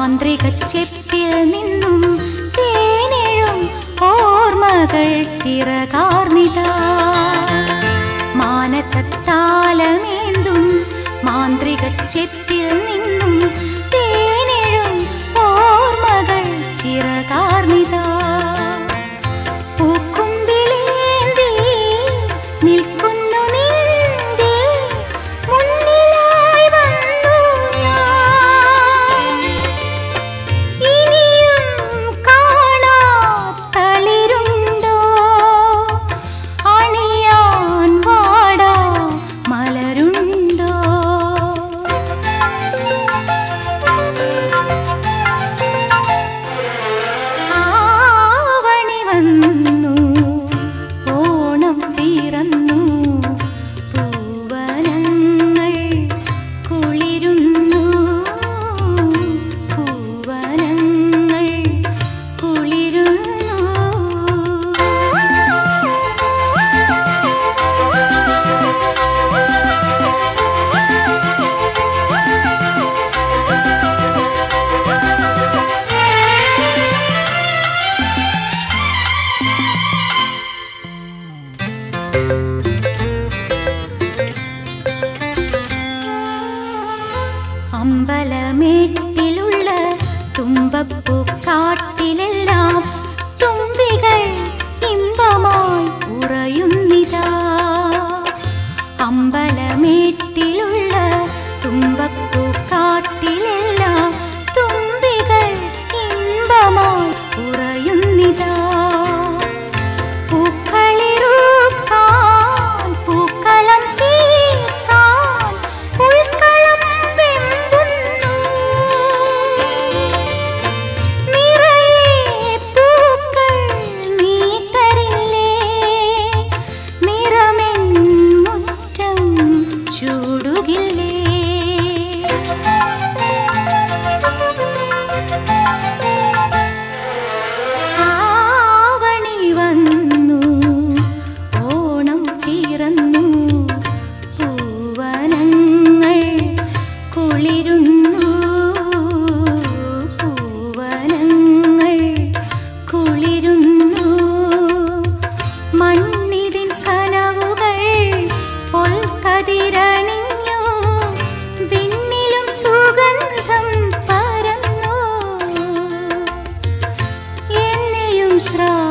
മാന്ത്രിക ചെപ്പിൽ നിന്നും തേനിഴും ഓർമ്മകൾ ചിറകാർന്നിതാ മാനസത്താലമേന്തും മാന്ത്രിക ചെപ്പിൽ നിന്നും തേനിഴും ഓർമ്മകൾ ചിറകാർന്നിതാ പൂക്കുമ്പിളേന്തി നിൽക്കുന്നു നിന്റെ മുന്നിലായി വന്നു ഞാൻ ഇനിയും കാണാത്തളിരുണ്ടോ അണിയാൻ വാടാ മലരുണ്ടോ ആവണി വന്നു ഓണം പിറന്നു പൂവനങ്ങൾ കുളിരുന്നു പൂവനങ്ങൾ കുളിരുന്നു അമ്പലമേട്ടിലുള്ള തുമ്പപ്പൂ കാട്ടിലെല്ലാം തുമ്പികൾ ഇമ്പമായി ഉറയുന്നിതാ അമ്പലമേട്ടിലുള്ള തുമ്പപ്പൂ കാട്ടിലെല്ലാം തുമ്പികൾ ഇമ്പമായി ഉറയുന്നിതാ പൂക്കളിറുക്കാൻ പൂക്കളം തീർക്കാൻ ഉൾക്കളം വെമ്പുന്നു നിറയെ പൂക്കൾ നീ തരില്ലേ നിറമെൻ മുറ്റം ചൂടുകില്ലേ ആവണി വന്നു ഓണം പിറന്നു പൂവനങ്ങൾ കുളിരുന്നു പൂവനങ്ങൾ കുളിരുന്നു മണ്ണിതിൻ കനവുകൾ പൊൽക്കതിരണിഞ്ഞു വിണ്ണിലും സുഗന്ധം പരന്നു എന്നെയും ശ്രാ